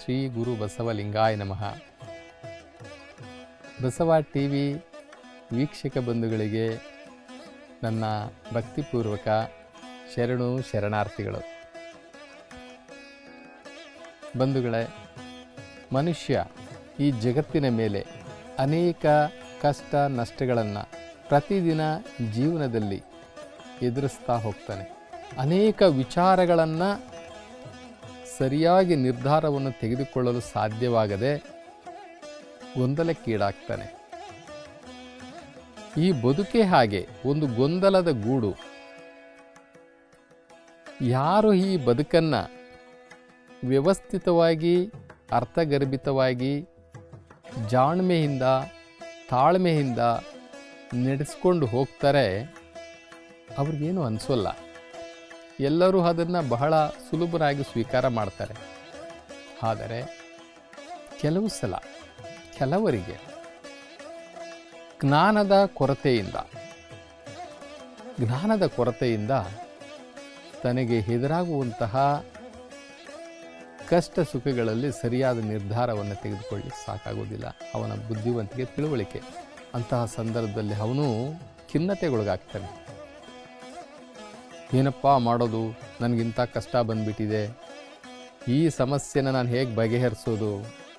ಶ್ರೀ ಗುರು ಬಸವಲಿಂಗಾಯ ನಮಃ Basava T V ವೀಕ್ಷಕ ಬಂಧುಗಳಿಗೆ ನನ್ನ ಭಕ್ತಿಪೂರ್ವಕ ಶರಣು ಶರಣಾರ್ಥಿಗಳು ಬಂಧುಗಳೇ ಮನುಷ್ಯ ಈ ಜಗತ್ತಿನ ಮೇಲೆ ಅನೇಕ ಕಷ್ಟ ನಷ್ಟಗಳನ್ನು ಪ್ರತಿದಿನ ಜೀವನದಲ್ಲಿ ಎದುರಿಸ್ತಾ ಹೋಗ್ತಾನೆ ಅನೇಕ ವಿಚಾರಗಳನ್ನು ಸರಿಯಾಗಿ ನಿರ್ಧಾರವನ್ನು ತೆಗೆದುಕೊಳ್ಳಲು ಸಾಧ್ಯವಾಗದೆ ಗೊಂದಲಕ್ಕೀಡಾಗ್ತಾನೆ ಈ ಬದುಕೆ ಹಾಗೆ ಒಂದು ಗೊಂದಲದ ಗೂಡು ಯಾರು ಈ ಬದುಕನ್ನು ವ್ಯವಸ್ಥಿತವಾಗಿ ಅರ್ಥಗರ್ಭಿತವಾಗಿ ಜಾಣ್ಮೆಯಿಂದ ತಾಳ್ಮೆಯಿಂದ ನಡೆಸ್ಕೊಂಡು ಹೋಗ್ತಾರೆ ಅವ್ರಿಗೇನು ಅನಿಸೋಲ್ಲ ಎಲ್ಲರೂ ಅದನ್ನು ಬಹಳ ಸುಲಭರಾಗಿ ಸ್ವೀಕಾರ ಮಾಡ್ತಾರೆ ಆದರೆ ಕೆಲವು ಸಲ ಕೆಲವರಿಗೆ ಜ್ಞಾನದ ಕೊರತೆಯಿಂದ ಜ್ಞಾನದ ಕೊರತೆಯಿಂದ ತನಗೆ ಎದುರಾಗುವಂತಹ ಕಷ್ಟ ಸುಖಗಳಲ್ಲಿ ಸರಿಯಾದ ನಿರ್ಧಾರವನ್ನು ತೆಗೆದುಕೊಳ್ಳಿಕ್ಕೆ ಸಾಕಾಗೋದಿಲ್ಲ ಅವನ ಬುದ್ಧಿವಂತಿಕೆ ತಿಳುವಳಿಕೆ ಅಂತಹ ಸಂದರ್ಭದಲ್ಲಿ ಅವನು ಖಿನ್ನತೆಗೊಳಗಾಗ್ತಾನೆ ಏನಪ್ಪ ಮಾಡೋದು ನನಗಿಂಥ ಕಷ್ಟ ಬಂದ್ಬಿಟ್ಟಿದೆ ಈ ಸಮಸ್ಯೆನ ನಾನು ಹೇಗೆ ಬಗೆಹರಿಸೋದು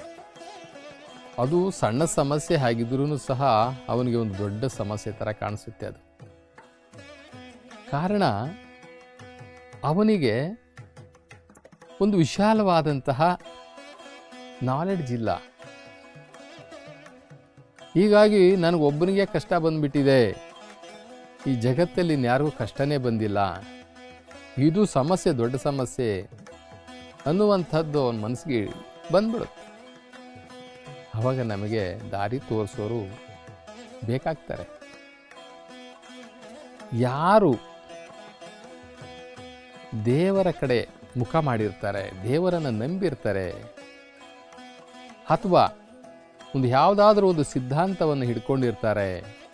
ಅದು ಸಣ್ಣ ಸಮಸ್ಯೆ ಆಗಿದ್ರೂ ಸಹ ಅವನಿಗೆ ಒಂದು ದೊಡ್ಡ ಸಮಸ್ಯೆ ಥರ ಕಾಣಿಸುತ್ತೆ ಅದು ಕಾರಣ ಅವನಿಗೆ ಒಂದು ವಿಶಾಲವಾದಂತಹ ನಾಲೆಡ್ಜ್ ಇಲ್ಲ ಹೀಗಾಗಿ ನನಗೊಬ್ಬನಿಗೆ ಕಷ್ಟ ಬಂದ್ಬಿಟ್ಟಿದೆ ಈ ಜಗತ್ತಲ್ಲಿ ಇನ್ಯಾರಿಗೂ ಕಷ್ಟನೇ ಬಂದಿಲ್ಲ ಇದು ಸಮಸ್ಯೆ ದೊಡ್ಡ ಸಮಸ್ಯೆ ಅನ್ನುವಂಥದ್ದು ಅವನ ಮನಸ್ಸಿಗೆ ಬಂದ್ಬಿಡುತ್ತೆ ಆವಾಗ ನಮಗೆ ದಾರಿ ತೋರಿಸೋರು ಬೇಕಾಗ್ತಾರೆ ಯಾರು ದೇವರ ಕಡೆ ಮುಖ ಮಾಡಿರ್ತಾರೆ ದೇವರನ್ನು ನಂಬಿರ್ತಾರೆ ಅಥವಾ ಒಂದು ಯಾವುದಾದ್ರೂ ಒಂದು ಸಿದ್ಧಾಂತವನ್ನು ಹಿಡ್ಕೊಂಡಿರ್ತಾರೆ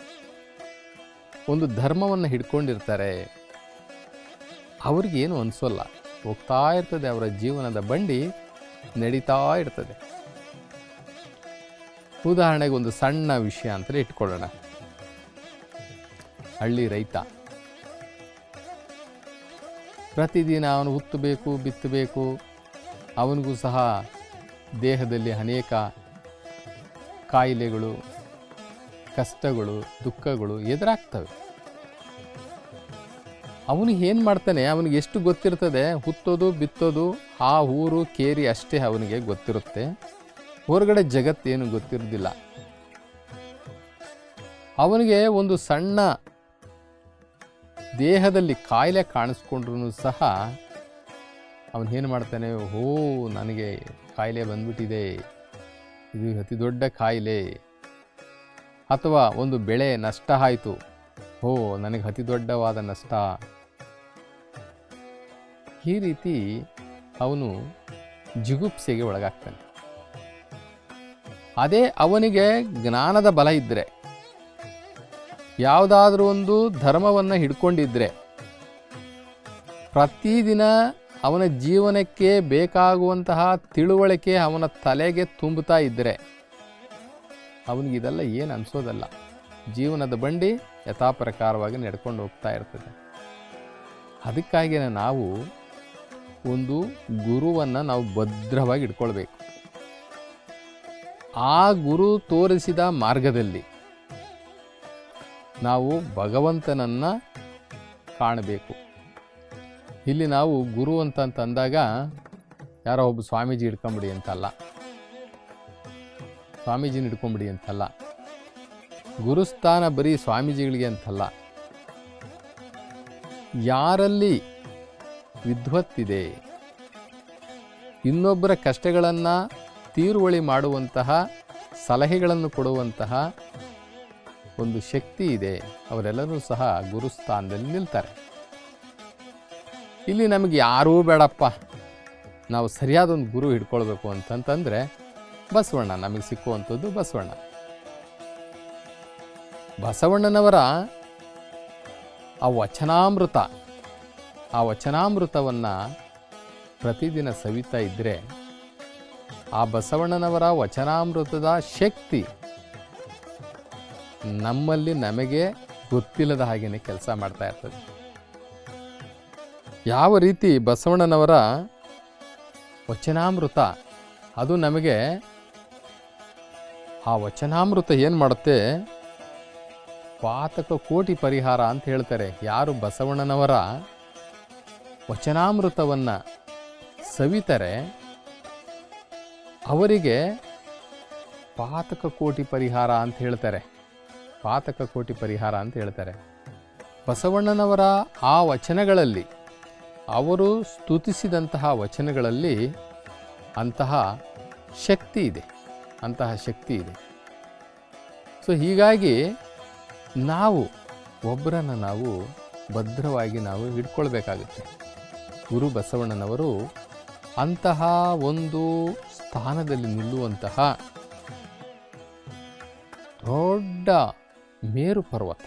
ಒಂದು ಧರ್ಮವನ್ನು ಹಿಡ್ಕೊಂಡಿರ್ತಾರೆ ಅವ್ರಿಗೇನು ಅನಿಸೋಲ್ಲ ಹೋಗ್ತಾ ಇರ್ತದೆ ಅವರ ಜೀವನದ ಬಂಡಿ ನಡೀತಾ ಇರ್ತದೆ ಉದಾಹರಣೆಗೆ ಒಂದು ಸಣ್ಣ ವಿಷಯ ಅಂತಲೇ ಇಟ್ಕೊಳ್ಳೋಣ ಹಳ್ಳಿ ರೈತ ಪ್ರತಿದಿನ ಅವನು ಹುತ್ತಬೇಕು ಬಿತ್ತಬೇಕು ಅವನಿಗೂ ಸಹ ದೇಹದಲ್ಲಿ ಅನೇಕ ಕಾಯಿಲೆಗಳು ಕಷ್ಟಗಳು ದುಃಖಗಳು ಎದುರಾಗ್ತವೆ ಅವನಿಗೆ ಏನು ಮಾಡ್ತಾನೆ ಅವನಿಗೆ ಎಷ್ಟು ಗೊತ್ತಿರ್ತದೆ ಹುತ್ತೋದು ಬಿತ್ತೋದು ಆ ಊರು ಕೇರಿ ಅಷ್ಟೇ ಅವನಿಗೆ ಗೊತ್ತಿರುತ್ತೆ ಹೊರಗಡೆ ಜಗತ್ತೇನು ಗೊತ್ತಿರೋದಿಲ್ಲ ಅವನಿಗೆ ಒಂದು ಸಣ್ಣ ದೇಹದಲ್ಲಿ ಕಾಯಿಲೆ ಕಾಣಿಸ್ಕೊಂಡ್ರೂ ಸಹ ಅವನು ಏನು ಮಾಡ್ತಾನೆ ಹೋ ನನಗೆ ಕಾಯಿಲೆ ಬಂದ್ಬಿಟ್ಟಿದೆ ಇದು ಅತಿ ದೊಡ್ಡ ಕಾಯಿಲೆ ಅಥವಾ ಒಂದು ಬೆಳೆ ನಷ್ಟ ಆಯಿತು ಹೋ ನನಗೆ ಅತಿ ದೊಡ್ಡವಾದ ನಷ್ಟ ಈ ರೀತಿ ಅವನು ಜಿಗುಪ್ಸೆಗೆ ಒಳಗಾಗ್ತಾನೆ ಅದೇ ಅವನಿಗೆ ಜ್ಞಾನದ ಬಲ ಇದ್ದರೆ ಯಾವುದಾದ್ರೂ ಒಂದು ಧರ್ಮವನ್ನು ಹಿಡ್ಕೊಂಡಿದ್ರೆ ಪ್ರತಿದಿನ ಅವನ ಜೀವನಕ್ಕೆ ಬೇಕಾಗುವಂತಹ ತಿಳುವಳಿಕೆ ಅವನ ತಲೆಗೆ ತುಂಬುತ್ತಾ ಇದ್ದರೆ ಅವನಿಗೆ ಇದೆಲ್ಲ ಏನು ಅನಿಸೋದಲ್ಲ ಜೀವನದ ಬಂಡಿ ಯಥಾಪ್ರಕಾರವಾಗಿ ನಡ್ಕೊಂಡು ಹೋಗ್ತಾ ಇರ್ತದೆ ಅದಕ್ಕಾಗಿಯೇ ನಾವು ಒಂದು ಗುರುವನ್ನು ನಾವು ಭದ್ರವಾಗಿ ಇಟ್ಕೊಳ್ಬೇಕು ಆ ಗುರು ತೋರಿಸಿದ ಮಾರ್ಗದಲ್ಲಿ ನಾವು ಭಗವಂತನನ್ನು ಕಾಣಬೇಕು ಇಲ್ಲಿ ನಾವು ಗುರು ಅಂತ ಅಂದಾಗ ಯಾರೋ ಒಬ್ಬ ಸ್ವಾಮೀಜಿ ಹಿಡ್ಕೊಂಬಿಡಿ ಅಂತಲ್ಲ ಸ್ವಾಮೀಜಿನ ಹಿಡ್ಕೊಂಬಿಡಿ ಅಂತಲ್ಲ ಗುರುಸ್ಥಾನ ಬರೀ ಸ್ವಾಮೀಜಿಗಳಿಗೆ ಅಂತಲ್ಲ ಯಾರಲ್ಲಿ ವಿದ್ವತ್ತಿದೆ ಇನ್ನೊಬ್ಬರ ಕಷ್ಟಗಳನ್ನು ತೀರುವಳಿ ಮಾಡುವಂತಹ ಸಲಹೆಗಳನ್ನು ಕೊಡುವಂತಹ ಒಂದು ಶಕ್ತಿ ಇದೆ ಅವರೆಲ್ಲರೂ ಸಹ ಗುರುಸ್ಥಾನದಲ್ಲಿ ನಿಲ್ತಾರೆ ಇಲ್ಲಿ ನಮಗೆ ಯಾರೂ ಬೇಡಪ್ಪ ನಾವು ಸರಿಯಾದ ಒಂದು ಗುರು ಹಿಡ್ಕೊಳ್ಬೇಕು ಅಂತಂತಂದರೆ ಬಸವಣ್ಣ ನಮಗೆ ಸಿಕ್ಕುವಂಥದ್ದು ಬಸವಣ್ಣ ಬಸವಣ್ಣನವರ ಆ ವಚನಾಮೃತ ಆ ವಚನಾಮೃತವನ್ನು ಪ್ರತಿದಿನ ಸವಿತಾ ಇದ್ದರೆ ಆ ಬಸವಣ್ಣನವರ ವಚನಾಮೃತದ ಶಕ್ತಿ ನಮ್ಮಲ್ಲಿ ನಮಗೆ ಗೊತ್ತಿಲ್ಲದ ಹಾಗೆಯೇ ಕೆಲಸ ಮಾಡ್ತಾ ಇರ್ತದೆ ಯಾವ ರೀತಿ ಬಸವಣ್ಣನವರ ವಚನಾಮೃತ ಅದು ನಮಗೆ ಆ ವಚನಾಮೃತ ಏನು ಮಾಡುತ್ತೆ ಪಾತಕ ಕೋಟಿ ಪರಿಹಾರ ಅಂತ ಹೇಳ್ತಾರೆ ಯಾರು ಬಸವಣ್ಣನವರ ವಚನಾಮೃತವನ್ನು ಸವಿತಾರೆ ಅವರಿಗೆ ಪಾತಕ ಕೋಟಿ ಪರಿಹಾರ ಅಂತ ಹೇಳ್ತಾರೆ ಪಾತಕ ಕೋಟಿ ಪರಿಹಾರ ಅಂತ ಹೇಳ್ತಾರೆ ಬಸವಣ್ಣನವರ ಆ ವಚನಗಳಲ್ಲಿ ಅವರು ಸ್ತುತಿಸಿದಂತಹ ವಚನಗಳಲ್ಲಿ ಅಂತಹ ಶಕ್ತಿ ಇದೆ ಅಂತಹ ಶಕ್ತಿ ಇದೆ ಸೊ ಹೀಗಾಗಿ ನಾವು ಒಬ್ಬರನ್ನು ನಾವು ಭದ್ರವಾಗಿ ನಾವು ಹಿಡ್ಕೊಳ್ಬೇಕಾಗುತ್ತೆ ಗುರು ಬಸವಣ್ಣನವರು ಅಂತಹ ಒಂದು ಸ್ಥಾನದಲ್ಲಿ ನಿಲ್ಲುವಂತಹ ದೊಡ್ಡ ಮೇರು ಪರ್ವತ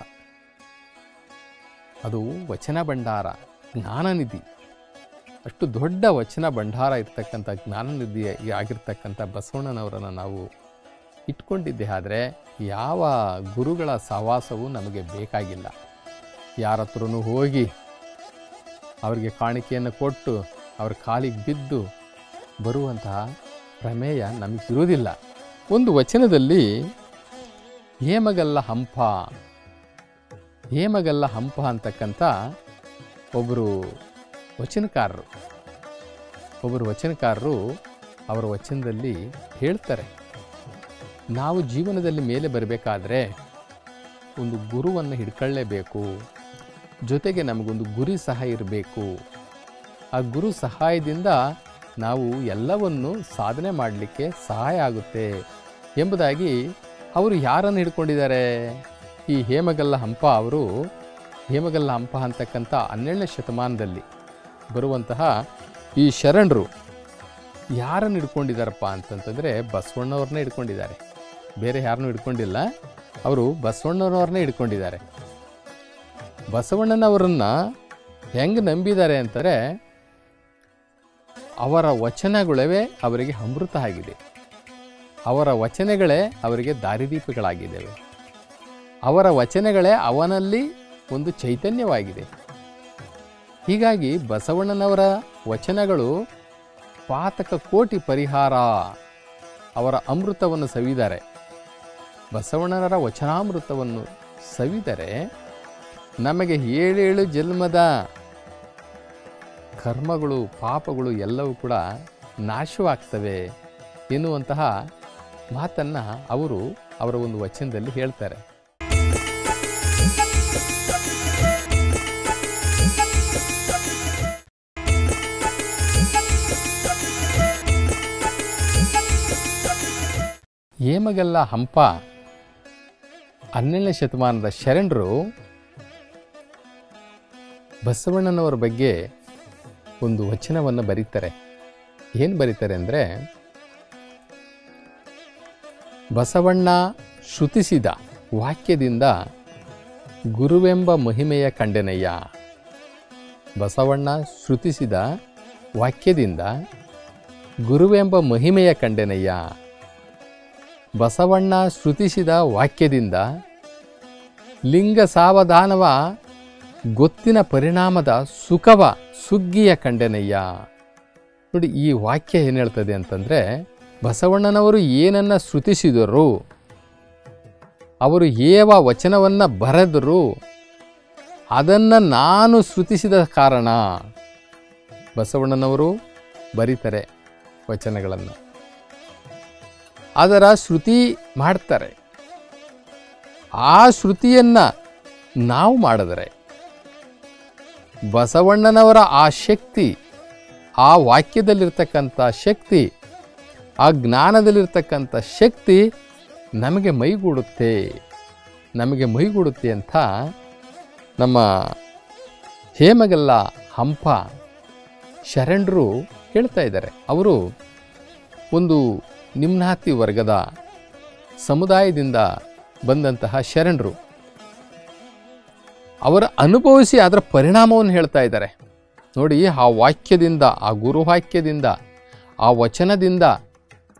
ಅದು ವಚನ ಭಂಡಾರ ಜ್ಞಾನನಿಧಿ ಅಷ್ಟು ದೊಡ್ಡ ವಚನ ಭಂಡಾರ ಇರ್ತಕ್ಕಂಥ ಜ್ಞಾನನಿಧಿ ಆಗಿರ್ತಕ್ಕಂಥ ಬಸವಣ್ಣನವರನ್ನು ನಾವು ಇಟ್ಕೊಂಡಿದ್ದೆ ಆದರೆ ಯಾವ ಗುರುಗಳ ಸಹವಾಸವೂ ನಮಗೆ ಬೇಕಾಗಿಲ್ಲ ಯಾರ ಹತ್ರನೂ ಹೋಗಿ ಅವರಿಗೆ ಕಾಣಿಕೆಯನ್ನು ಕೊಟ್ಟು ಅವ್ರ ಕಾಲಿಗೆ ಬಿದ್ದು ಬರುವಂತಹ ಪ್ರಮೇಯ ನಮಗಿರುವುದಿಲ್ಲ ಒಂದು ವಚನದಲ್ಲಿ ಹೇಮಗಲ್ಲ ಹಂಪ ಹೇಮಗಲ್ಲ ಹಂಪ ಅಂತಕ್ಕಂಥ ಒಬ್ಬರು ವಚನಕಾರರು ಒಬ್ಬರು ವಚನಕಾರರು ಅವರ ವಚನದಲ್ಲಿ ಹೇಳ್ತಾರೆ ನಾವು ಜೀವನದಲ್ಲಿ ಮೇಲೆ ಬರಬೇಕಾದ್ರೆ ಒಂದು ಗುರುವನ್ನು ಹಿಡ್ಕೊಳ್ಳೇಬೇಕು ಜೊತೆಗೆ ನಮಗೊಂದು ಗುರಿ ಸಹ ಇರಬೇಕು ಆ ಗುರು ಸಹಾಯದಿಂದ ನಾವು ಎಲ್ಲವನ್ನು ಸಾಧನೆ ಮಾಡಲಿಕ್ಕೆ ಸಹಾಯ ಆಗುತ್ತೆ ಎಂಬುದಾಗಿ ಅವರು ಯಾರನ್ನು ಹಿಡ್ಕೊಂಡಿದ್ದಾರೆ ಈ ಹೇಮಗಲ್ಲ ಹಂಪ ಅವರು ಹೇಮಗಲ್ಲ ಹಂಪ ಅಂತಕ್ಕಂಥ ಹನ್ನೆರಡನೇ ಶತಮಾನದಲ್ಲಿ ಬರುವಂತಹ ಈ ಶರಣರು ಯಾರನ್ನು ಹಿಡ್ಕೊಂಡಿದ್ದಾರಪ್ಪ ಅಂತಂತಂದರೆ ಬಸವಣ್ಣವ್ರನ್ನೇ ಹಿಡ್ಕೊಂಡಿದ್ದಾರೆ ಬೇರೆ ಯಾರನ್ನೂ ಹಿಡ್ಕೊಂಡಿಲ್ಲ ಅವರು ಬಸವಣ್ಣನವ್ರನ್ನೇ ಹಿಡ್ಕೊಂಡಿದ್ದಾರೆ ಬಸವಣ್ಣನವರನ್ನು ಹೆಂಗೆ ನಂಬಿದ್ದಾರೆ ಅಂತಾರೆ ಅವರ ವಚನಗಳೇ ಅವರಿಗೆ ಅಮೃತ ಆಗಿದೆ ಅವರ ವಚನಗಳೇ ಅವರಿಗೆ ದಾರಿದೀಪಗಳಾಗಿದ್ದಾವೆ ಅವರ ವಚನಗಳೇ ಅವನಲ್ಲಿ ಒಂದು ಚೈತನ್ಯವಾಗಿದೆ ಹೀಗಾಗಿ ಬಸವಣ್ಣನವರ ವಚನಗಳು ಪಾತಕ ಕೋಟಿ ಪರಿಹಾರ ಅವರ ಅಮೃತವನ್ನು ಸವಿದರೆ ಬಸವಣ್ಣನವರ ವಚನಾಮೃತವನ್ನು ಸವಿದರೆ ನಮಗೆ ಏಳೇಳು ಜನ್ಮದ ಕರ್ಮಗಳು ಪಾಪಗಳು ಎಲ್ಲವೂ ಕೂಡ ನಾಶವಾಗ್ತವೆ ಎನ್ನುವಂತಹ ಮಾತನ್ನು ಅವರು ಅವರ ಒಂದು ವಚನದಲ್ಲಿ ಹೇಳ್ತಾರೆ ಹೇಮಗಲ್ಲ ಹಂಪ ಹನ್ನೆರಡನೇ ಶತಮಾನದ ಶರಣರು ಬಸವಣ್ಣನವರ ಬಗ್ಗೆ ಒಂದು ವಚನವನ್ನು ಬರೀತಾರೆ ಏನು ಬರೀತಾರೆ ಅಂದರೆ ಬಸವಣ್ಣ ಶ್ರುತಿಸಿದ ವಾಕ್ಯದಿಂದ ಗುರುವೆಂಬ ಮಹಿಮೆಯ ಕಂಡೆನಯ್ಯ ಬಸವಣ್ಣ ಶ್ರುತಿಸಿದ ವಾಕ್ಯದಿಂದ ಗುರುವೆಂಬ ಮಹಿಮೆಯ ಕಂಡೆನಯ್ಯ ಬಸವಣ್ಣ ಶ್ರುತಿಸಿದ ವಾಕ್ಯದಿಂದ ಲಿಂಗ ಸಾವಧಾನವ ಗೊತ್ತಿನ ಪರಿಣಾಮದ ಸುಖವ ಸುಗ್ಗಿಯ ಕಂಡೆನಯ್ಯ ನೋಡಿ ಈ ವಾಕ್ಯ ಏನು ಹೇಳ್ತದೆ ಅಂತಂದರೆ ಬಸವಣ್ಣನವರು ಏನನ್ನು ಶ್ರುತಿಸಿದರು ಅವರು ಏವ ವಚನವನ್ನು ಬರೆದರು ಅದನ್ನು ನಾನು ಶ್ರುತಿಸಿದ ಕಾರಣ ಬಸವಣ್ಣನವರು ಬರೀತಾರೆ ವಚನಗಳನ್ನು ಅದರ ಶ್ರುತಿ ಮಾಡ್ತಾರೆ ಆ ಶ್ರುತಿಯನ್ನು ನಾವು ಮಾಡಿದರೆ ಬಸವಣ್ಣನವರ ಆ ಶಕ್ತಿ ಆ ವಾಕ್ಯದಲ್ಲಿರ್ತಕ್ಕಂಥ ಶಕ್ತಿ ಆ ಜ್ಞಾನದಲ್ಲಿರ್ತಕ್ಕಂಥ ಶಕ್ತಿ ನಮಗೆ ಮೈಗೂಡುತ್ತೆ ನಮಗೆ ಮೈಗೂಡುತ್ತೆ ಅಂತ ನಮ್ಮ ಹೇಮಗಲ್ಲ ಹಂಪ ಶರಣರು ಹೇಳ್ತಾ ಇದ್ದಾರೆ ಅವರು ಒಂದು ನಿಮ್ನಾತಿ ವರ್ಗದ ಸಮುದಾಯದಿಂದ ಬಂದಂತಹ ಶರಣರು ಅವರ ಅನುಭವಿಸಿ ಅದರ ಪರಿಣಾಮವನ್ನು ಹೇಳ್ತಾ ಇದ್ದಾರೆ ನೋಡಿ ಆ ವಾಕ್ಯದಿಂದ ಆ ಗುರುವಾಕ್ಯದಿಂದ ಆ ವಚನದಿಂದ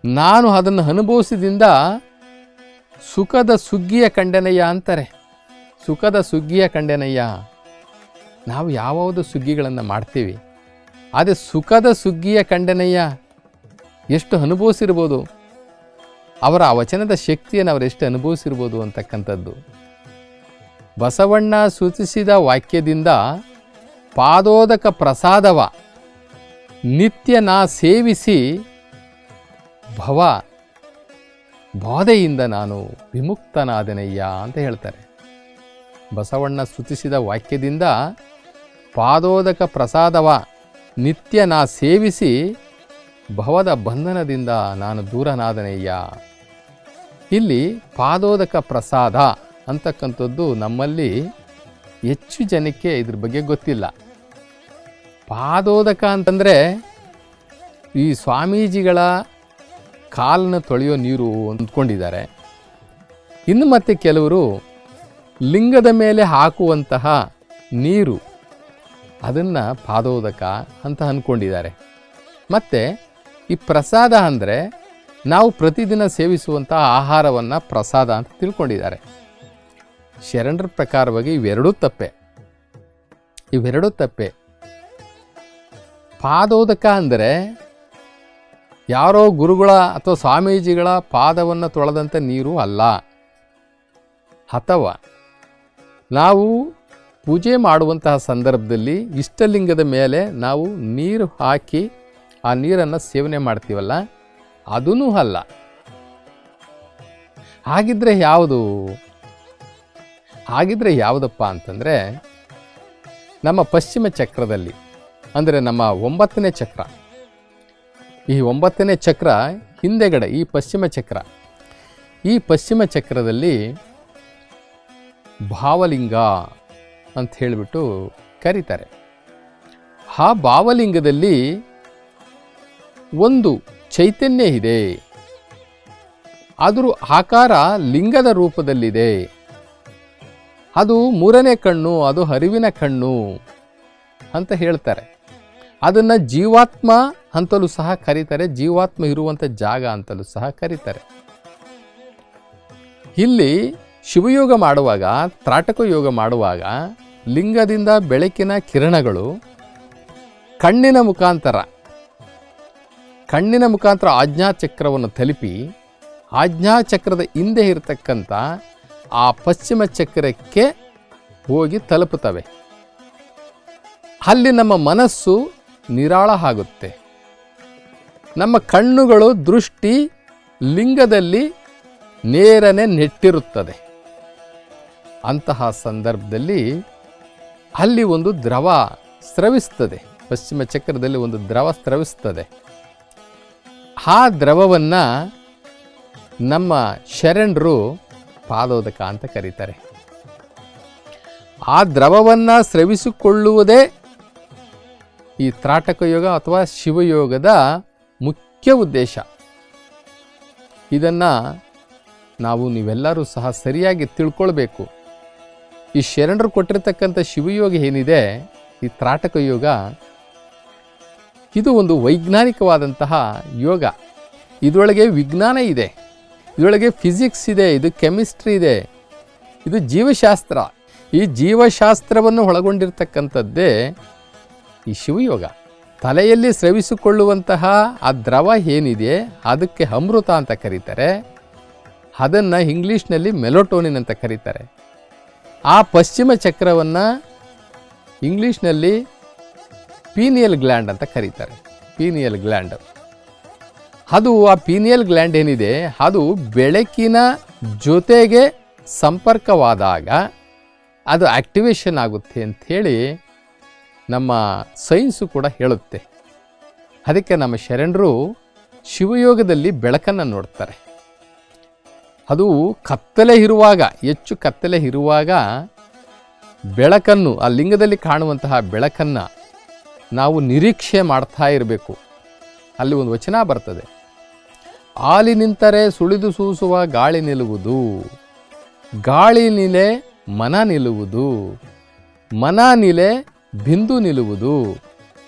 ನಾನು ಅದನ್ನು ಅನುಭವಿಸಿದಿಂದ ಸುಖದ ಸುಗ್ಗಿಯ ಕಂಡೆನಯ್ಯ ಅಂತಾರೆ ಸುಖದ ಸುಗ್ಗಿಯ ಕಂಡೆನಯ್ಯ ನಾವು ಯಾವ್ಯಾವುದು ಸುಗ್ಗಿಗಳನ್ನು ಮಾಡ್ತೀವಿ ಆದರೆ ಸುಖದ ಸುಗ್ಗಿಯ ಕಂಡೆನಯ್ಯ ಎಷ್ಟು ಅನುಭವಿಸಿರ್ಬೋದು ಅವರ ಆ ವಚನದ ಶಕ್ತಿಯನ್ನು ಅವರು ಎಷ್ಟು ಅನುಭವಿಸಿರ್ಬೋದು ಅಂತಕ್ಕಂಥದ್ದು ಬಸವಣ್ಣ ಸೂಚಿಸಿದ ವಾಕ್ಯದಿಂದ ಪಾದೋದಕ ಪ್ರಸಾದವ ನಿತ್ಯ ನಾ ಸೇವಿಸಿ ಭವ ಬಾಧೆಯಿಂದ ನಾನು ವಿಮುಕ್ತನಾದೆನಯ್ಯ ಅಂತ ಹೇಳ್ತಾರೆ ಬಸವಣ್ಣ ಸ್ತುತಿಸಿದ ವಾಕ್ಯದಿಂದ ಪಾದೋದಕ ಪ್ರಸಾದವ ನಿತ್ಯ ನಾ ಸೇವಿಸಿ ಭವದ ಬಂಧನದಿಂದ ನಾನು ದೂರನಾದನಯ್ಯ ಇಲ್ಲಿ ಪಾದೋದಕ ಪ್ರಸಾದ ಅಂತಕ್ಕಂಥದ್ದು ನಮ್ಮಲ್ಲಿ ಹೆಚ್ಚು ಜನಕ್ಕೆ ಇದ್ರ ಬಗ್ಗೆ ಗೊತ್ತಿಲ್ಲ ಪಾದೋದಕ ಅಂತಂದರೆ ಈ ಸ್ವಾಮೀಜಿಗಳ ಕಾಲನ್ನು ತೊಳೆಯೋ ನೀರು ಅಂದ್ಕೊಂಡಿದ್ದಾರೆ ಇನ್ನು ಮತ್ತೆ ಕೆಲವರು ಲಿಂಗದ ಮೇಲೆ ಹಾಕುವಂತಹ ನೀರು ಅದನ್ನು ಪಾದೋದಕ ಅಂತ ಅಂದ್ಕೊಂಡಿದ್ದಾರೆ ಮತ್ತು ಈ ಪ್ರಸಾದ ಅಂದರೆ ನಾವು ಪ್ರತಿದಿನ ಸೇವಿಸುವಂತಹ ಆಹಾರವನ್ನು ಪ್ರಸಾದ ಅಂತ ತಿಳ್ಕೊಂಡಿದ್ದಾರೆ ಶರಣರ ಪ್ರಕಾರವಾಗಿ ಇವೆರಡೂ ತಪ್ಪೆ ಇವೆರಡೂ ತಪ್ಪೆ ಪಾದೋದಕ ಅಂದರೆ ಯಾರೋ ಗುರುಗಳ ಅಥವಾ ಸ್ವಾಮೀಜಿಗಳ ಪಾದವನ್ನು ತೊಳೆದಂಥ ನೀರು ಅಲ್ಲ ಅಥವಾ ನಾವು ಪೂಜೆ ಮಾಡುವಂತಹ ಸಂದರ್ಭದಲ್ಲಿ ಇಷ್ಟಲಿಂಗದ ಮೇಲೆ ನಾವು ನೀರು ಹಾಕಿ ಆ ನೀರನ್ನು ಸೇವನೆ ಮಾಡ್ತೀವಲ್ಲ ಅದೂ ಅಲ್ಲ ಹಾಗಿದ್ರೆ ಯಾವುದು ಹಾಗಿದ್ರೆ ಯಾವುದಪ್ಪ ಅಂತಂದರೆ ನಮ್ಮ ಪಶ್ಚಿಮ ಚಕ್ರದಲ್ಲಿ ಅಂದರೆ ನಮ್ಮ ಒಂಬತ್ತನೇ ಚಕ್ರ ಈ ಒಂಬತ್ತನೇ ಚಕ್ರ ಹಿಂದೆಗಡೆ ಈ ಪಶ್ಚಿಮ ಚಕ್ರ ಈ ಪಶ್ಚಿಮ ಚಕ್ರದಲ್ಲಿ ಭಾವಲಿಂಗ ಅಂತ ಹೇಳಿಬಿಟ್ಟು ಕರೀತಾರೆ ಆ ಭಾವಲಿಂಗದಲ್ಲಿ ಒಂದು ಚೈತನ್ಯ ಇದೆ ಅದರ ಆಕಾರ ಲಿಂಗದ ರೂಪದಲ್ಲಿದೆ ಅದು ಮೂರನೇ ಕಣ್ಣು ಅದು ಅರಿವಿನ ಕಣ್ಣು ಅಂತ ಹೇಳ್ತಾರೆ ಅದನ್ನು ಜೀವಾತ್ಮ ಅಂತಲೂ ಸಹ ಕರೀತಾರೆ ಜೀವಾತ್ಮ ಇರುವಂಥ ಜಾಗ ಅಂತಲೂ ಸಹ ಕರೀತಾರೆ ಇಲ್ಲಿ ಶಿವಯೋಗ ಮಾಡುವಾಗ ತ್ರಾಟಕ ಯೋಗ ಮಾಡುವಾಗ ಲಿಂಗದಿಂದ ಬೆಳಕಿನ ಕಿರಣಗಳು ಕಣ್ಣಿನ ಮುಖಾಂತರ ಕಣ್ಣಿನ ಮುಖಾಂತರ ಆಜ್ಞಾಚಕ್ರವನ್ನು ತಲುಪಿ ಆಜ್ಞಾಚಕ್ರದ ಹಿಂದೆ ಇರತಕ್ಕಂಥ ಆ ಪಶ್ಚಿಮ ಚಕ್ರಕ್ಕೆ ಹೋಗಿ ತಲುಪುತ್ತವೆ ಅಲ್ಲಿ ನಮ್ಮ ಮನಸ್ಸು ನಿರಾಳ ಆಗುತ್ತೆ ನಮ್ಮ ಕಣ್ಣುಗಳು ದೃಷ್ಟಿ ಲಿಂಗದಲ್ಲಿ ನೇರನೆ ನೆಟ್ಟಿರುತ್ತದೆ ಅಂತಹ ಸಂದರ್ಭದಲ್ಲಿ ಅಲ್ಲಿ ಒಂದು ದ್ರವ ಸ್ರವಿಸ್ತದೆ ಪಶ್ಚಿಮ ಚಕ್ರದಲ್ಲಿ ಒಂದು ದ್ರವ ಸ್ರವಿಸ್ತದೆ ಆ ದ್ರವವನ್ನು ನಮ್ಮ ಶರಣರು ಪಾದೋದಕ ಅಂತ ಕರೀತಾರೆ ಆ ದ್ರವವನ್ನು ಸ್ರವಿಸಿಕೊಳ್ಳುವುದೇ ಈ ತ್ರಾಟಕ ಯೋಗ ಅಥವಾ ಶಿವಯೋಗದ ಮುಖ್ಯ ಉದ್ದೇಶ ಇದನ್ನು ನಾವು ನೀವೆಲ್ಲರೂ ಸಹ ಸರಿಯಾಗಿ ತಿಳ್ಕೊಳ್ಬೇಕು ಈ ಶರಣರು ಕೊಟ್ಟಿರ್ತಕ್ಕಂಥ ಶಿವಯೋಗ ಏನಿದೆ ಈ ತ್ರಾಟಕ ಯೋಗ ಇದು ಒಂದು ವೈಜ್ಞಾನಿಕವಾದಂತಹ ಯೋಗ ಇದರೊಳಗೆ ವಿಜ್ಞಾನ ಇದೆ ಇದರೊಳಗೆ ಫಿಸಿಕ್ಸ್ ಇದೆ ಇದು ಕೆಮಿಸ್ಟ್ರಿ ಇದೆ ಇದು ಜೀವಶಾಸ್ತ್ರ ಈ ಜೀವಶಾಸ್ತ್ರವನ್ನು ಒಳಗೊಂಡಿರ್ತಕ್ಕಂಥದ್ದೇ ಈ ಶಿವಯೋಗ ತಲೆಯಲ್ಲಿ ಸ್ರವಿಸಿಕೊಳ್ಳುವಂತಹ ಆ ದ್ರವ ಏನಿದೆ ಅದಕ್ಕೆ ಅಮೃತ ಅಂತ ಕರೀತಾರೆ ಅದನ್ನು ಇಂಗ್ಲೀಷ್ನಲ್ಲಿ ಮೆಲೋಟೋನಿನ್ ಅಂತ ಕರೀತಾರೆ ಆ ಪಶ್ಚಿಮ ಚಕ್ರವನ್ನು ಇಂಗ್ಲೀಷ್ನಲ್ಲಿ ಪೀನಿಯಲ್ ಗ್ಲ್ಯಾಂಡ್ ಅಂತ ಕರೀತಾರೆ ಪೀನಿಯಲ್ ಗ್ಲ್ಯಾಂಡ್ ಅದು ಆ ಪೀನಿಯಲ್ ಗ್ಲ್ಯಾಂಡ್ ಏನಿದೆ ಅದು ಬೆಳಕಿನ ಜೊತೆಗೆ ಸಂಪರ್ಕವಾದಾಗ ಅದು ಆಕ್ಟಿವೇಶನ್ ಆಗುತ್ತೆ ಅಂಥೇಳಿ ನಮ್ಮ ಸೈನ್ಸು ಕೂಡ ಹೇಳುತ್ತೆ ಅದಕ್ಕೆ ನಮ್ಮ ಶರಣರು ಶಿವಯೋಗದಲ್ಲಿ ಬೆಳಕನ್ನು ನೋಡ್ತಾರೆ ಅದು ಕತ್ತಲೆ ಇರುವಾಗ ಹೆಚ್ಚು ಕತ್ತಲೆ ಇರುವಾಗ ಬೆಳಕನ್ನು ಆ ಲಿಂಗದಲ್ಲಿ ಕಾಣುವಂತಹ ಬೆಳಕನ್ನು ನಾವು ನಿರೀಕ್ಷೆ ಮಾಡ್ತಾ ಇರಬೇಕು ಅಲ್ಲಿ ಒಂದು ವಚನ ಬರ್ತದೆ ಆಲಿ ನಿಂತರೆ ಸುಳಿದು ಸೂಸುವ ಗಾಳಿ ನಿಲ್ಲುವುದು ಗಾಳಿ ನಿಲೆ ಮನ ನಿಲ್ಲುವುದು ಮನ ನಿಲೆ ಬಿಂದು ನಿಲ್ಲುವುದು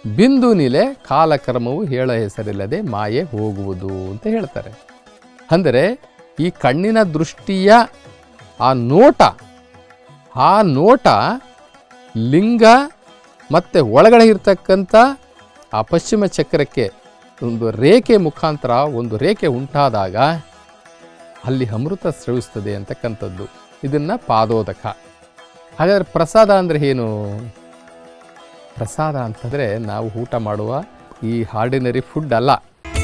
ಬಿಂದು ನಿಲೆ ಕಾಲಕರ್ಮವು ಹೇಳ ಹೆಸರಿಲ್ಲದೆ ಮಾಯೆ ಹೋಗುವುದು ಅಂತ ಹೇಳ್ತಾರೆ ಅಂದರೆ ಈ ಕಣ್ಣಿನ ದೃಷ್ಟಿಯ ಆ ನೋಟ ಆ ನೋಟ ಲಿಂಗ ಮತ್ತು ಒಳಗಡೆ ಇರ್ತಕ್ಕಂಥ ಆ ಪಶ್ಚಿಮ ಚಕ್ರಕ್ಕೆ ಒಂದು ರೇಖೆ ಮುಖಾಂತರ ಒಂದು ರೇಖೆ ಉಂಟಾದಾಗ ಅಲ್ಲಿ ಅಮೃತ ಸ್ರವಿಸ್ತದೆ ಅಂತಕ್ಕಂಥದ್ದು ಇದನ್ನು ಪಾದೋದಕ ಹಾಗಾದರೆ ಪ್ರಸಾದ ಅಂದರೆ ಏನು ಪ್ರಸಾದ ಅಂತಂದರೆ ನಾವು ಊಟ ಮಾಡುವ ಈ ಆರ್ಡಿನರಿ ಫುಡ್ ಅಲ್ಲ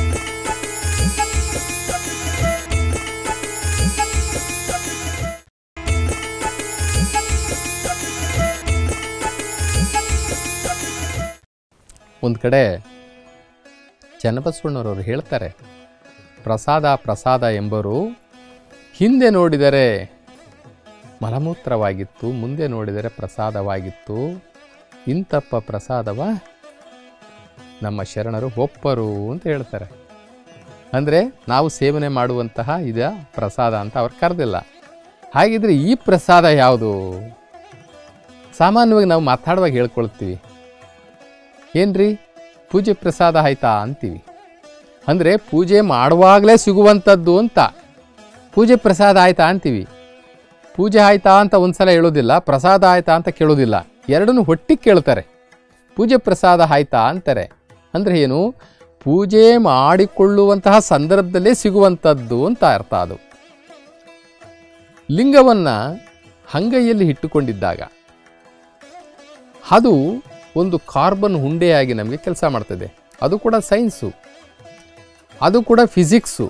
ಒಂದು ಕಡೆ ಚನ್ನಬಸವಣ್ಣನವರು ಹೇಳ್ತಾರೆ ಪ್ರಸಾದ ಪ್ರಸಾದ ಎಂಬರು ಹಿಂದೆ ನೋಡಿದರೆ ಮಲಮೂತ್ರವಾಗಿತ್ತು ಮುಂದೆ ನೋಡಿದರೆ ಪ್ರಸಾದವಾಗಿತ್ತು ಇಂತಪ್ಪ ಪ್ರಸಾದವ ನಮ್ಮ ಶರಣರು ಒಪ್ಪರು ಅಂತ ಹೇಳ್ತಾರೆ ಅಂದರೆ ನಾವು ಸೇವನೆ ಮಾಡುವಂತಹ ಇದ ಪ್ರಸಾದ ಅಂತ ಅವ್ರು ಕರೆದಿಲ್ಲ ಹಾಗಿದ್ರೆ ಈ ಪ್ರಸಾದ ಯಾವುದು ಸಾಮಾನ್ಯವಾಗಿ ನಾವು ಮಾತಾಡುವಾಗ ಹೇಳ್ಕೊಳ್ತೀವಿ ಏನ್ರಿ ಪೂಜೆ ಪ್ರಸಾದ ಆಯ್ತಾ ಅಂತೀವಿ ಅಂದರೆ ಪೂಜೆ ಮಾಡುವಾಗಲೇ ಸಿಗುವಂಥದ್ದು ಅಂತ ಪೂಜೆ ಪ್ರಸಾದ ಆಯ್ತಾ ಅಂತೀವಿ ಪೂಜೆ ಆಯ್ತಾ ಅಂತ ಒಂದ್ಸಲ ಹೇಳೋದಿಲ್ಲ ಪ್ರಸಾದ ಆಯ್ತಾ ಅಂತ ಕೇಳೋದಿಲ್ಲ ಎರಡನ್ನೂ ಒಟ್ಟಿಗೆ ಕೇಳ್ತಾರೆ ಪೂಜೆ ಪ್ರಸಾದ ಆಯ್ತಾ ಅಂತಾರೆ ಅಂದರೆ ಏನು ಪೂಜೆ ಮಾಡಿಕೊಳ್ಳುವಂತಹ ಸಂದರ್ಭದಲ್ಲೇ ಸಿಗುವಂಥದ್ದು ಅಂತ ಅರ್ಥ ಅದು ಲಿಂಗವನ್ನು ಅಂಗೈಯಲ್ಲಿ ಇಟ್ಟುಕೊಂಡಿದ್ದಾಗ ಅದು ಒಂದು ಕಾರ್ಬನ್ ಹುಂಡೆಯಾಗಿ ನಮಗೆ ಕೆಲಸ ಮಾಡ್ತದೆ ಅದು ಕೂಡ ಸೈನ್ಸು ಅದು ಕೂಡ ಫಿಸಿಕ್ಸು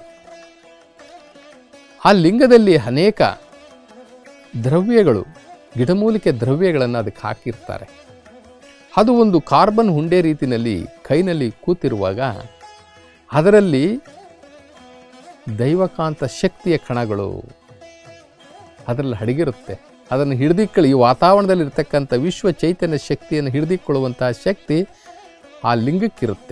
ಆ ಲಿಂಗದಲ್ಲಿ ಅನೇಕ ದ್ರವ್ಯಗಳು ಗಿಡಮೂಲಿಕೆ ದ್ರವ್ಯಗಳನ್ನು ಅದಕ್ಕೆ ಹಾಕಿರ್ತಾರೆ ಅದು ಒಂದು ಕಾರ್ಬನ್ ಹುಂಡೆ ರೀತಿಯಲ್ಲಿ ಕೈನಲ್ಲಿ ಕೂತಿರುವಾಗ ಅದರಲ್ಲಿ ದೈವಕಾಂತ ಶಕ್ತಿಯ ಕಣಗಳು ಅದರಲ್ಲಿ ಅಡಗಿರುತ್ತೆ ಅದನ್ನು ಹಿಡಿದಿಕ್ಕಳಿ ಈ ವಾತಾವರಣದಲ್ಲಿ ಇರ್ತಕ್ಕಂಥ ವಿಶ್ವ ಚೈತನ್ಯ ಶಕ್ತಿಯನ್ನು ಹಿಡಿದಿಕೊಳ್ಳುವಂತಹ ಶಕ್ತಿ ಆ ಲಿಂಗಕ್ಕಿರುತ್ತೆ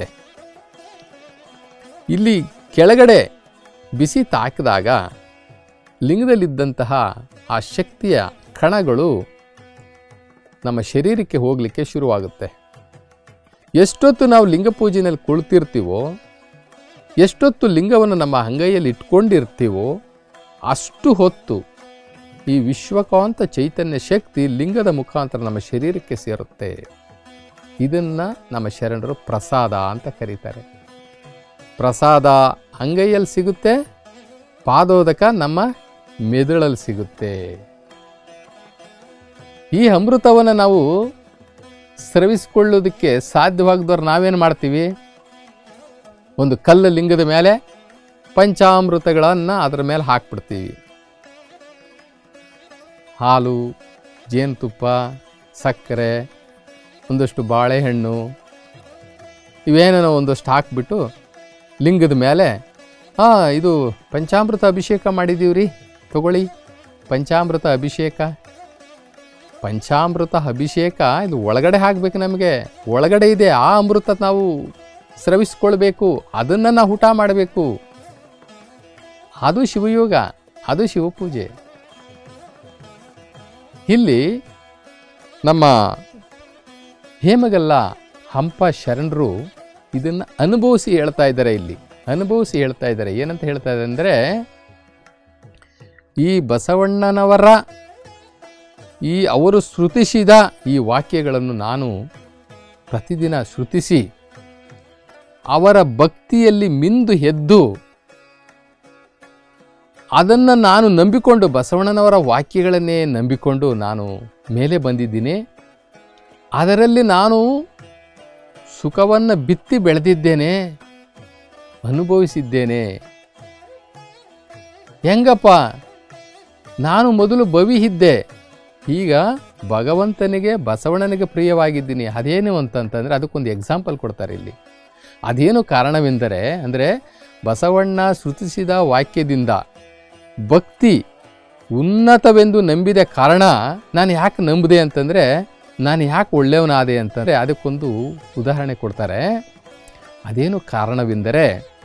ಇಲ್ಲಿ ಕೆಳಗಡೆ ಬಿಸಿ ತಾಕಿದಾಗ ಲಿಂಗದಲ್ಲಿದ್ದಂತಹ ಆ ಶಕ್ತಿಯ ಕಣಗಳು ನಮ್ಮ ಶರೀರಕ್ಕೆ ಹೋಗಲಿಕ್ಕೆ ಶುರುವಾಗುತ್ತೆ ಎಷ್ಟೊತ್ತು ನಾವು ಲಿಂಗ ಪೂಜೆಯಲ್ಲಿ ಕುಳಿತಿರ್ತೀವೋ ಎಷ್ಟೊತ್ತು ಲಿಂಗವನ್ನು ನಮ್ಮ ಅಂಗೈಯಲ್ಲಿ ಇಟ್ಕೊಂಡಿರ್ತೀವೋ ಅಷ್ಟು ಹೊತ್ತು ಈ ವಿಶ್ವಕಾಂತ ಚೈತನ್ಯ ಶಕ್ತಿ ಲಿಂಗದ ಮುಖಾಂತರ ನಮ್ಮ ಶರೀರಕ್ಕೆ ಸೇರುತ್ತೆ ಇದನ್ನು ನಮ್ಮ ಶರಣರು ಪ್ರಸಾದ ಅಂತ ಕರೀತಾರೆ ಪ್ರಸಾದ ಅಂಗೈಯಲ್ಲಿ ಸಿಗುತ್ತೆ ಪಾದೋದಕ ನಮ್ಮ ಮೆದುಳಲ್ಲಿ ಸಿಗುತ್ತೆ ಈ ಅಮೃತವನ್ನು ನಾವು ಸ್ರವಿಸಿಕೊಳ್ಳೋದಕ್ಕೆ ಸಾಧ್ಯವಾಗದವ್ರು ನಾವೇನು ಮಾಡ್ತೀವಿ ಒಂದು ಕಲ್ಲು ಲಿಂಗದ ಮೇಲೆ ಪಂಚಾಮೃತಗಳನ್ನು ಅದರ ಮೇಲೆ ಹಾಕ್ಬಿಡ್ತೀವಿ ಹಾಲು ಜೇನುತುಪ್ಪ ಸಕ್ಕರೆ ಒಂದಷ್ಟು ಬಾಳೆಹಣ್ಣು ಇವೇನೇನೋ ಒಂದಷ್ಟು ಹಾಕ್ಬಿಟ್ಟು ಲಿಂಗದ ಮೇಲೆ ಹಾಂ ಇದು ಪಂಚಾಮೃತ ಅಭಿಷೇಕ ಮಾಡಿದ್ದೀವಿ ರೀ ತಗೊಳ್ಳಿ ಪಂಚಾಮೃತ ಅಭಿಷೇಕ ಪಂಚಾಮೃತ ಅಭಿಷೇಕ ಇದು ಒಳಗಡೆ ಹಾಕಬೇಕು ನಮಗೆ ಒಳಗಡೆ ಇದೆ ಆ ಅಮೃತ ನಾವು ಸ್ರವಿಸ್ಕೊಳ್ಬೇಕು ಅದನ್ನು ನಾವು ಊಟ ಮಾಡಬೇಕು ಅದು ಶಿವಯೋಗ ಅದು ಶಿವಪೂಜೆ ಇಲ್ಲಿ ನಮ್ಮ ಹೇಮಗಲ್ಲ ಹಂಪ ಶರಣರು ಇದನ್ನು ಅನುಭವಿಸಿ ಹೇಳ್ತಾ ಇದ್ದಾರೆ ಇಲ್ಲಿ ಅನುಭವಿಸಿ ಹೇಳ್ತಾ ಇದ್ದಾರೆ ಏನಂತ ಹೇಳ್ತಾ ಇದ್ದಾರೆ ಅಂದರೆ ಈ ಬಸವಣ್ಣನವರ ಈ ಅವರು ಶ್ರುತಿಸಿದ ಈ ವಾಕ್ಯಗಳನ್ನು ನಾನು ಪ್ರತಿದಿನ ಶ್ರುತಿಸಿ ಅವರ ಭಕ್ತಿಯಲ್ಲಿ ಮಿಂದು ಎದ್ದು ಅದನ್ನು ನಾನು ನಂಬಿಕೊಂಡು ಬಸವಣ್ಣನವರ ವಾಕ್ಯಗಳನ್ನೇ ನಂಬಿಕೊಂಡು ನಾನು ಮೇಲೆ ಬಂದಿದ್ದೀನಿ ಅದರಲ್ಲಿ ನಾನು ಸುಖವನ್ನು ಬಿತ್ತಿ ಬೆಳೆದಿದ್ದೇನೆ ಅನುಭವಿಸಿದ್ದೇನೆ ಹೆಂಗಪ್ಪ ನಾನು ಮೊದಲು ಬವಿ ಇದ್ದೆ ಈಗ ಭಗವಂತನಿಗೆ ಬಸವಣ್ಣನಿಗೆ ಪ್ರಿಯವಾಗಿದ್ದೀನಿ ಅದೇನು ಅಂತಂತಂದರೆ ಅದಕ್ಕೊಂದು ಎಕ್ಸಾಂಪಲ್ ಕೊಡ್ತಾರೆ ಇಲ್ಲಿ ಅದೇನು ಕಾರಣವೆಂದರೆ ಅಂದರೆ ಬಸವಣ್ಣ ಶ್ರುತಿಸಿದ ವಾಕ್ಯದಿಂದ ಭಕ್ತಿ ಉನ್ನತವೆಂದು ನಂಬಿದ ಕಾರಣ ನಾನು ಯಾಕೆ ನಂಬಿದೆ ಅಂತಂದರೆ ನಾನು ಯಾಕೆ ಒಳ್ಳೆಯವನಾದೆ ಅಂತಂದರೆ ಅದಕ್ಕೊಂದು ಉದಾಹರಣೆ ಕೊಡ್ತಾರೆ ಅದೇನು ಕಾರಣವೆಂದರೆ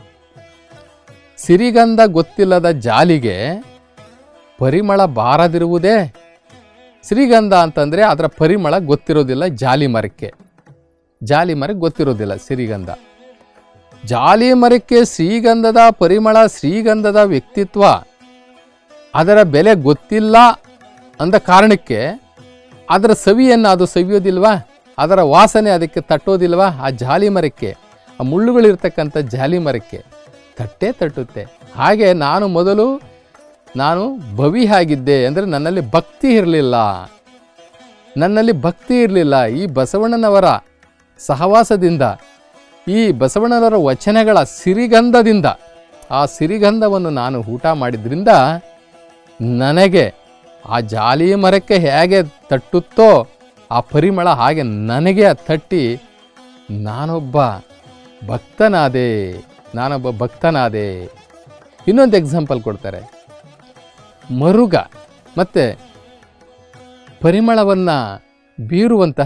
ಸಿರಿಗಂಧ ಗೊತ್ತಿಲ್ಲದ ಜಾಲಿಗೆ ಪರಿಮಳ ಬಾರದಿರುವುದೇ ಶ್ರೀಗಂಧ ಅಂತಂದರೆ ಅದರ ಪರಿಮಳ ಗೊತ್ತಿರೋದಿಲ್ಲ ಜಾಲಿ ಮರಕ್ಕೆ ಜಾಲಿ ಮರಕ್ಕೆ ಗೊತ್ತಿರೋದಿಲ್ಲ ಸಿರಿಗಂಧ ಜಾಲಿ ಮರಕ್ಕೆ ಶ್ರೀಗಂಧದ ಪರಿಮಳ ಶ್ರೀಗಂಧದ ವ್ಯಕ್ತಿತ್ವ ಅದರ ಬೆಲೆ ಗೊತ್ತಿಲ್ಲ ಅಂದ ಕಾರಣಕ್ಕೆ ಅದರ ಸವಿಯನ್ನು ಅದು ಸವಿಯೋದಿಲ್ವಾ ಅದರ ವಾಸನೆ ಅದಕ್ಕೆ ತಟ್ಟೋದಿಲ್ವಾ ಆ ಜಾಲಿ ಮರಕ್ಕೆ ಆ ಮುಳ್ಳುಗಳಿರ್ತಕ್ಕಂಥ ಜಾಲಿ ಮರಕ್ಕೆ ತಟ್ಟೇ ತಟ್ಟುತ್ತೆ ಹಾಗೆ ನಾನು ಮೊದಲು ನಾನು ಭವಿ ಆಗಿದ್ದೆ ಅಂದರೆ ನನ್ನಲ್ಲಿ ಭಕ್ತಿ ಇರಲಿಲ್ಲ ನನ್ನಲ್ಲಿ ಭಕ್ತಿ ಇರಲಿಲ್ಲ ಈ ಬಸವಣ್ಣನವರ ಸಹವಾಸದಿಂದ ಈ ಬಸವಣ್ಣನವರ ವಚನಗಳ ಸಿರಿಗಂಧದಿಂದ ಆ ಸಿರಿಗಂಧವನ್ನು ನಾನು ಊಟ ಮಾಡಿದ್ರಿಂದ ನನಗೆ ಆ ಜಾಲಿ ಮರಕ್ಕೆ ಹೇಗೆ ತಟ್ಟುತ್ತೋ ಆ ಪರಿಮಳ ಹಾಗೆ ನನಗೆ ತಟ್ಟಿ ನಾನೊಬ್ಬ ಭಕ್ತನಾದೆ ನಾನೊಬ್ಬ ಭಕ್ತನಾದೆ ಇನ್ನೊಂದು ಎಕ್ಸಾಂಪಲ್ ಕೊಡ್ತಾರೆ ಮರುಗ ಮತ್ತು ಪರಿಮಳವನ್ನು ಬೀರುವಂತಹ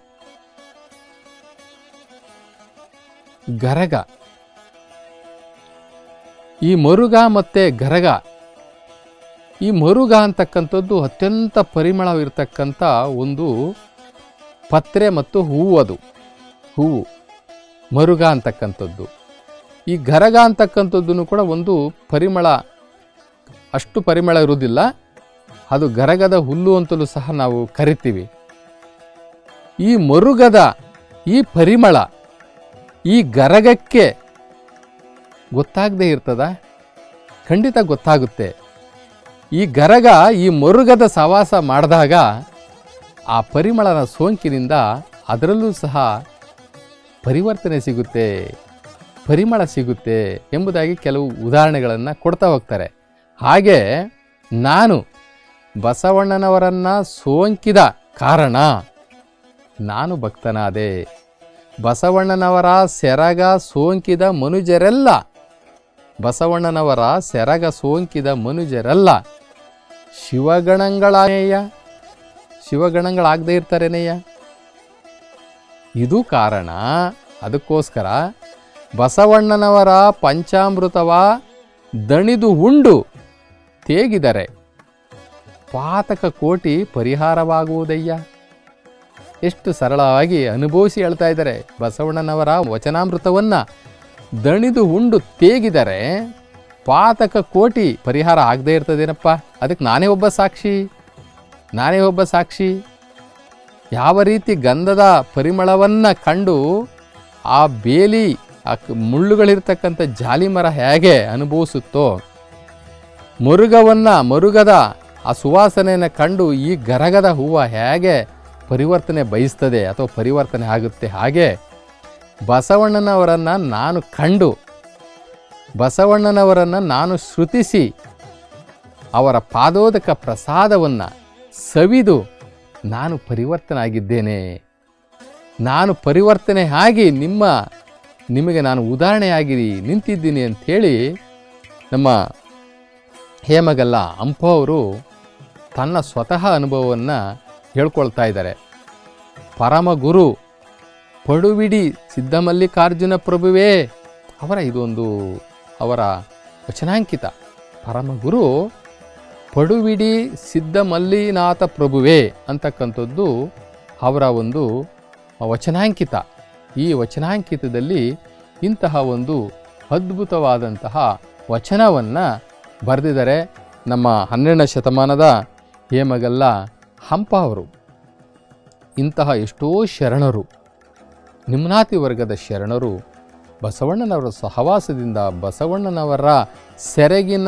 ಗರಗ ಈ ಮರುಗ ಮತ್ತು ಗರಗ ಈ ಮರುಗ ಅಂತಕ್ಕಂಥದ್ದು ಅತ್ಯಂತ ಪರಿಮಳವಿರ್ತಕ್ಕಂಥ ಒಂದು ಪತ್ರೆ ಮತ್ತು ಹೂವು ಅದು ಹೂವು ಮರುಗ ಅಂತಕ್ಕಂಥದ್ದು ಈ ಗರಗ ಅಂತಕ್ಕಂಥದ್ದು ಕೂಡ ಒಂದು ಪರಿಮಳ ಅಷ್ಟು ಪರಿಮಳ ಇರುವುದಿಲ್ಲ ಅದು ಗರಗದ ಹುಲ್ಲು ಅಂತಲೂ ಸಹ ನಾವು ಕರಿತೀವಿ ಈ ಮರುಗದ ಈ ಪರಿಮಳ ಈ ಗರಗಕ್ಕೆ ಗೊತ್ತಾಗದೇ ಇರ್ತದ ಖಂಡಿತ ಗೊತ್ತಾಗುತ್ತೆ ಈ ಗರಗ ಈ ಮರುಗದ ಸವಾಸ ಮಾಡಿದಾಗ ಆ ಪರಿಮಳನ ಸೋಂಕಿನಿಂದ ಅದರಲ್ಲೂ ಸಹ ಪರಿವರ್ತನೆ ಸಿಗುತ್ತೆ ಪರಿಮಳ ಸಿಗುತ್ತೆ ಎಂಬುದಾಗಿ ಕೆಲವು ಉದಾಹರಣೆಗಳನ್ನು ಕೊಡ್ತಾ ಹೋಗ್ತಾರೆ ಹಾಗೆ ನಾನು ಬಸವಣ್ಣನವರನ್ನು ಸೋಂಕಿದ ಕಾರಣ ನಾನು ಭಕ್ತನಾದೆ ಬಸವಣ್ಣನವರ ಸೆರಗ ಸೋಂಕಿದ ಮನುಜರೆಲ್ಲ ಬಸವಣ್ಣನವರ ಸೆರಗ ಸೋಂಕಿದ ಮನುಜರೆಲ್ಲ ಶಿವಗಣಗಳಾನೆಯ ಶಿವಗಣಗಳಾಗದೇ ಇರ್ತಾರೇನೆಯ ಇದು ಕಾರಣ ಅದಕ್ಕೋಸ್ಕರ ಬಸವಣ್ಣನವರ ಪಂಚಾಮೃತವ ದಣಿದು ಉಂಡು ತೇಗಿದರೆ ಪಾತಕ ಕೋಟಿ ಪರಿಹಾರವಾಗುವುದಯ್ಯ ಎಷ್ಟು ಸರಳವಾಗಿ ಅನುಭವಿಸಿ ಹೇಳ್ತಾ ಇದ್ದಾರೆ ಬಸವಣ್ಣನವರ ವಚನಾಮೃತವನ್ನು ದಣಿದು ಉಂಡು ತೇಗಿದರೆ ಪಾತಕ ಕೋಟಿ ಪರಿಹಾರ ಆಗದೇ ಇರ್ತದೇನಪ್ಪ ಅದಕ್ಕೆ ನಾನೇ ಒಬ್ಬ ಸಾಕ್ಷಿ ನಾನೇ ಒಬ್ಬ ಸಾಕ್ಷಿ ಯಾವ ರೀತಿ ಗಂಧದ ಪರಿಮಳವನ್ನು ಕಂಡು ಆ ಬೇಲಿ ಆ ಕ- ಮುಳ್ಳುಗಳಿರ್ತಕ್ಕಂಥ ಜಾಲಿ ಮರ ಹೇಗೆ ಅನುಭವಿಸುತ್ತೋ ಮರುಗವನ್ನು ಮರುಗದ ಆ ಸುವಾಸನೆಯನ್ನು ಕಂಡು ಈ ಗರಗದ ಹೂವು ಹೇಗೆ ಪರಿವರ್ತನೆ ಬಯಸ್ತದೆ ಅಥವಾ ಪರಿವರ್ತನೆ ಆಗುತ್ತೆ ಹಾಗೆ ಬಸವಣ್ಣನವರನ್ನು ನಾನು ಕಂಡು ಬಸವಣ್ಣನವರನ್ನು ನಾನು ಶ್ರುತಿಸಿ ಅವರ ಪಾದೋದಕ ಪ್ರಸಾದವನ್ನು ಸವಿದು ನಾನು ಪರಿವರ್ತನೆ ಆಗಿದ್ದೇನೆ ನಾನು ಪರಿವರ್ತನೆ ಆಗಿ ನಿಮ್ಮ ನಿಮಗೆ ನಾನು ಉದಾಹರಣೆಯಾಗಿ ನಿಂತಿದ್ದೀನಿ ಅಂಥೇಳಿ ನಮ್ಮ ಹೇಮಗಲ್ಲ ಹಂಪ ಅವರು ತನ್ನ ಸ್ವತಃ ಅನುಭವವನ್ನು ಹೇಳ್ಕೊಳ್ತಾ ಇದ್ದಾರೆ ಪರಮಗುರು ಪಡುವಿಡಿ ಸಿದ್ಧಮಲ್ಲಿಕಾರ್ಜುನ ಪ್ರಭುವೇ ಅವರ ಇದೊಂದು ಅವರ ವಚನಾಂಕಿತ ಪರಮಗುರು ಪಡುವಿಡಿ ಸಿದ್ಧಮಲ್ಲಿನಾಥ ಪ್ರಭುವೇ ಅಂತಕ್ಕಂಥದ್ದು ಅವರ ಒಂದು ವಚನಾಂಕಿತ ಈ ವಚನಾಂಕಿತದಲ್ಲಿ ಇಂತಹ ಒಂದು ಅದ್ಭುತವಾದಂತಹ ವಚನವನ್ನು ಬರೆದಿದ್ದಾರೆ ನಮ್ಮ ಹನ್ನೆರಡನೇ ಶತಮಾನದ ಹೇಮಗಲ್ಲ ಹಂಪ ಅವರು ಇಂತಹ ಎಷ್ಟೋ ಶರಣರು ನಿಮ್ನಾತಿ ವರ್ಗದ ಶರಣರು ಬಸವಣ್ಣನವರ ಸಹವಾಸದಿಂದ ಬಸವಣ್ಣನವರ ಸೆರಗಿನ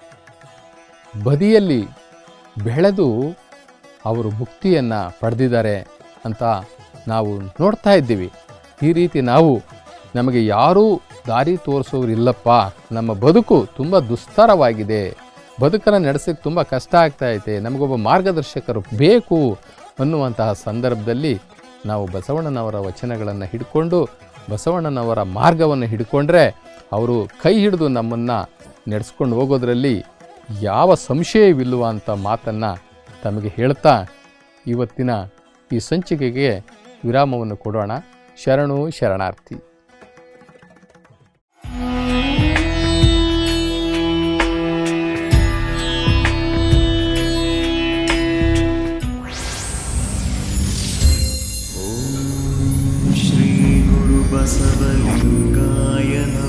ಬದಿಯಲ್ಲಿ ಬೆಳೆದು ಅವರು ಮುಕ್ತಿಯನ್ನು ಪಡೆದಿದ್ದಾರೆ ಅಂತ ನಾವು ನೋಡ್ತಾ ಇದ್ದೀವಿ ಈ ರೀತಿ ನಾವು ನಮಗೆ ಯಾರೂ ದಾರಿ ತೋರಿಸೋರು ಇಲ್ಲಪ್ಪ ನಮ್ಮ ಬದುಕು ತುಂಬ ದುಸ್ತರವಾಗಿದೆ ಬದುಕನ್ನು ನಡೆಸೋಕ್ಕೆ ತುಂಬ ಕಷ್ಟ ಆಗ್ತಾ ಐತೆ ನಮಗೊಬ್ಬ ಮಾರ್ಗದರ್ಶಕರು ಬೇಕು ಅನ್ನುವಂತಹ ಸಂದರ್ಭದಲ್ಲಿ ನಾವು ಬಸವಣ್ಣನವರ ವಚನಗಳನ್ನು ಹಿಡ್ಕೊಂಡು ಬಸವಣ್ಣನವರ ಮಾರ್ಗವನ್ನು ಹಿಡ್ಕೊಂಡ್ರೆ ಅವರು ಕೈ ಹಿಡಿದು ನಮ್ಮನ್ನು ನಡೆಸ್ಕೊಂಡು ಹೋಗೋದ್ರಲ್ಲಿ ಯಾವ ಸಂಶಯವಿಲ್ಲವ ಅಂತ ಮಾತನ್ನು ತಮಗೆ ಹೇಳ್ತಾ ಇವತ್ತಿನ ಈ ಸಂಚಿಕೆಗೆ ವಿರಾಮವನ್ನು ಕೊಡೋಣ ಶರಣು ಶರಣಾರ್ಥಿ श्री बसवलिङ्गाय नमः